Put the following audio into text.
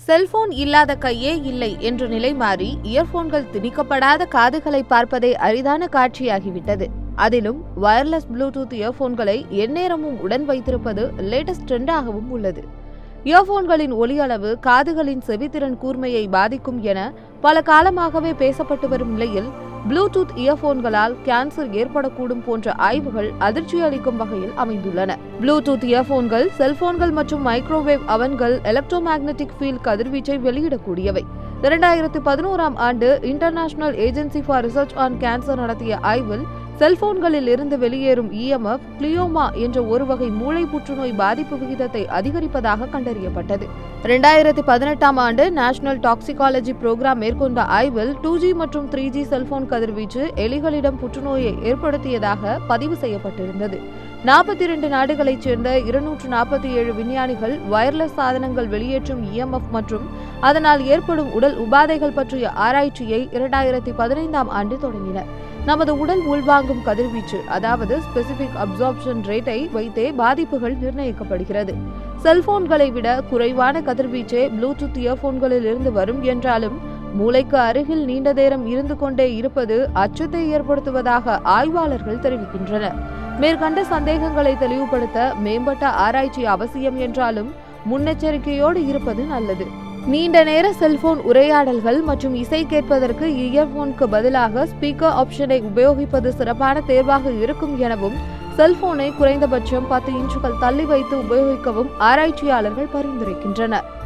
cellphone இல்லாத கையே இல்லை என்ற நிலை மாறி இயர்போன்கள் திணிக்கப்படாத காதுகளை பார்ப்பதே அரிதான காட்சியாகிவிட்டது அதிலும் வயர்லெஸ் ப்ளூடூத் இயர்போன்களை எந்நேரமும் உடன் வைத்திருப்பது லேட்டஸ்ட் ட்ரெண்டாகவும் உள்ளது இயர்போன்களின் ஒலியளவு காதுகளின் செவித்திறன் கூர்மையை பாதிக்கும் என பல காலமாகவே பேசப்பட்டு வரும் நிலையில் ப்ளூடூத் இயர்போன்களால் கேன்சர் ஏற்படக்கூடும் போன்ற ஆய்வுகள் அதிர்ச்சி அளிக்கும் வகையில் அமைந்துள்ளன ப்ளூடூத் இயர்போன்கள் செல்போன்கள் மற்றும் மைக்ரோவேவ் அவன்கள் எலக்ட்ரோ மேக்னெட்டிக் ஃபீல்ட் கதிர்வீச்சை வெளியிடக்கூடியவை இரண்டாயிரத்து பதினோராம் ஆண்டு international agency for research on cancer நடத்திய ஆய்வில் செல்போன்களில் இருந்து வெளியேறும் இஎம்எஃப் கிளியோமா என்ற ஒரு வகை மூளை புற்றுநோய் பாதிப்பு விகிதத்தை அதிகரிப்பதாக கண்டறியப்பட்டது இரண்டாயிரத்தி பதினெட்டாம் ஆண்டு நேஷனல் டாக்சிகாலஜி புரோகிராம் மேற்கொண்ட ஆய்வில் டூ ஜி மற்றும் த்ரீ ஜி செல்போன் கதிர்வீச்சு எலிகளிடம் புற்றுநோயை ஏற்படுத்தியதாக பதிவு செய்யப்பட்டிருந்தது நாற்பத்தி இரண்டு நாடுகளைச் சேர்ந்த இருநூற்று நாற்பத்தி ஏழு விஞ்ஞானிகள் வயர்லெஸ் சாதனங்கள் வெளியேற்றும் இஎம்எஃப் மற்றும் அதனால் ஏற்படும் உடல் உபாதைகள் பற்றிய ஆராய்ச்சியை இரண்டாயிரத்தி பதினைந்தாம் ஆண்டு தொடங்கினர் நமது உடல் உள்வாங்கும் கதிர்வீச்சு அதாவது ஸ்பெசிபிக் அப்சார்ப்ஷன் ரேட்டை வைத்தே பாதிப்புகள் நிர்ணயிக்கப்படுகிறது செல்போன்களை விட குறைவான கதிர்வீச்சே ப்ளூடூத் இயர்போன்களில் இருந்து வரும் என்றாலும் மூளைக்கு அருகில் நீண்ட நேரம் இருந்து கொண்டே இருப்பது அச்சத்தை ஏற்படுத்துவதாக ஆய்வாளர்கள் தெரிவிக்கின்றனர் மேற்கண்ட சந்தேகங்களை தெளிவுபடுத்த மேம்பட்ட ஆராய்ச்சி அவசியம் என்றாலும் முன்னெச்சரிக்கையோடு இருப்பது நல்லது நீண்ட நேர செல்போன் உரையாடல்கள் மற்றும் இசை கேட்பதற்கு இயர்போனுக்கு பதிலாக ஸ்பீக்கர் ஆப்ஷனை உபயோகிப்பது சிறப்பான தேர்வாக இருக்கும் எனவும் செல்போனை குறைந்தபட்சம் பத்து இன்ச்சுகள் தள்ளி வைத்து உபயோகிக்கவும் ஆராய்ச்சியாளர்கள் பரிந்துரைக்கின்றனர்